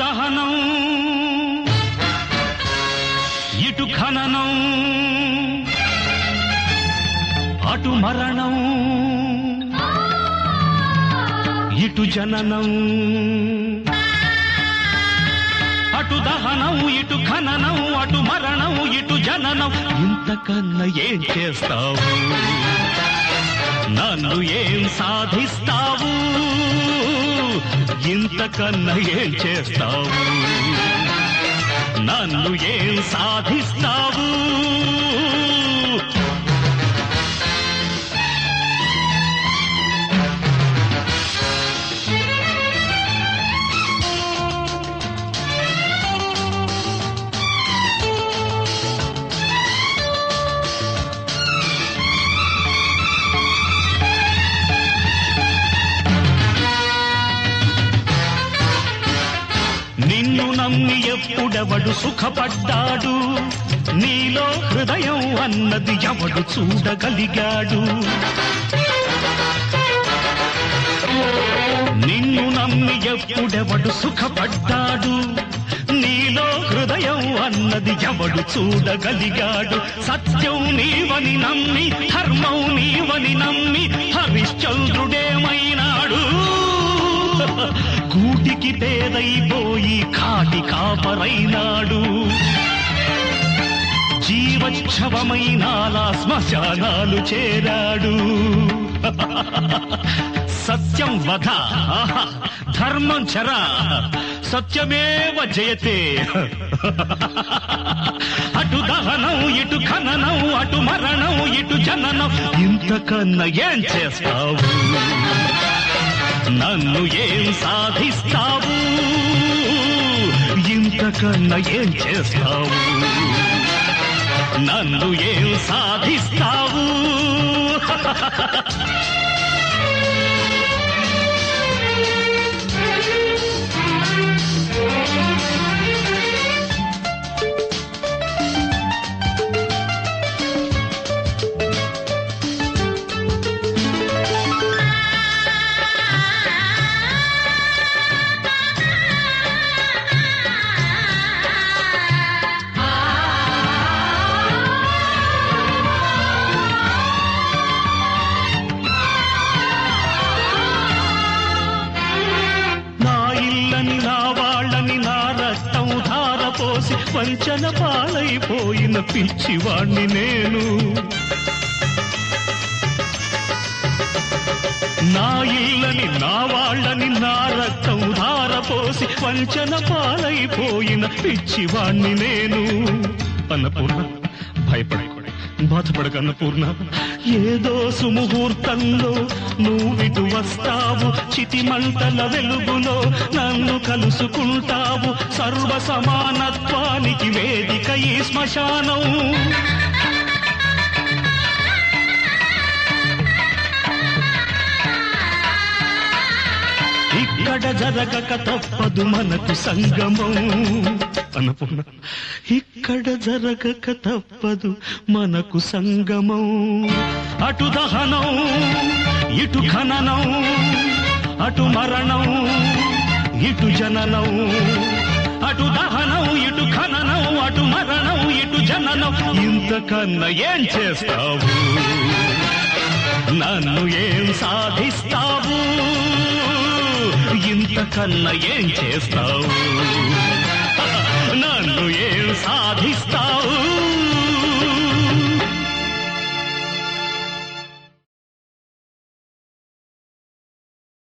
దహనం ఇటు ఖననం అటు మరణం ఇటు జననం అటు దహనం ఇటు ఖననం అటు మరణం ఇటు జననం ఇంతకన్నా ఏం చేస్తావు నన్ను ఏం సాధిస్తావు ఇంతకన్నా ఏం చేస్తావు నన్ను ఏం సాధిస్తావు నిన్ను నమ్మి ఎప్పుడెవడు సుఖపడ్డాడు నీలో హృదయం అన్నది ఎవడు చూడగలిగాడు నిన్ను నమ్మి ఎప్పుడెవడు సుఖపడ్డాడు నీలో హృదయం అన్నది ఎవడు చూడగలిగాడు సత్యం నీవని నమ్మి ధర్మం నీవని నమ్మి హరిశ్చంద్రుడేమైనాడు కూటికి పేదైపోయి కాటి కాపరైనాడు జీవచ్ఛవమైనాలా శ్మశానాలు చేరాడు సత్యం వధ ఆహా, ధర్మం చర సత్యమేవ జయతే అటు దహనం ఇటు ఖననం అటు మరణం ఇటు జననం ఇంతకన్నా ఏం చేస్తావు నన్ను ఏం సాధిస్తావు ఇంతకన్నా ఏం చేస్తావు నన్ను ఏం సాధిస్తావు నా ఇల్లని నా వాళ్ళని నా రక్తం ధారపోసి వంచన పాలైపోయిన పిచ్చివాణ్ణి నేను నా ఇల్లని నా వాళ్ళని నా రక్తం ధారపోసి వంచన పాలైపోయిన పిచ్చివాణ్ణి నేను అన్నపూర్ణ భయపడకూడదు బాధపడక అన్నపూర్ణ ఏదో సుముహూర్తంలో నువ్విటు వస్తావు చితి మంటల వెలుగులో నన్ను కలుసుకుంటావు సర్వ సమానత్వానికి వేదిక ఈ శ్మశానం ఇక్కడ జరగక తప్పదు మనకు సంగమం అన్నపూర్ణ ఇక్కడ జరగక తప్పదు మనకు సంగమం అటు దహనం ఇటు ఖననం అటు మరణం ఇటు జననం అటు దహనం ఇటు ఖననం అటు మరణం ఇటు జననం ఇంతకన్నా ఏం చేస్తావు నన్ను ఏం సాధిస్తావు ఇంతకన్నా ఏం చేస్తావు నన్ను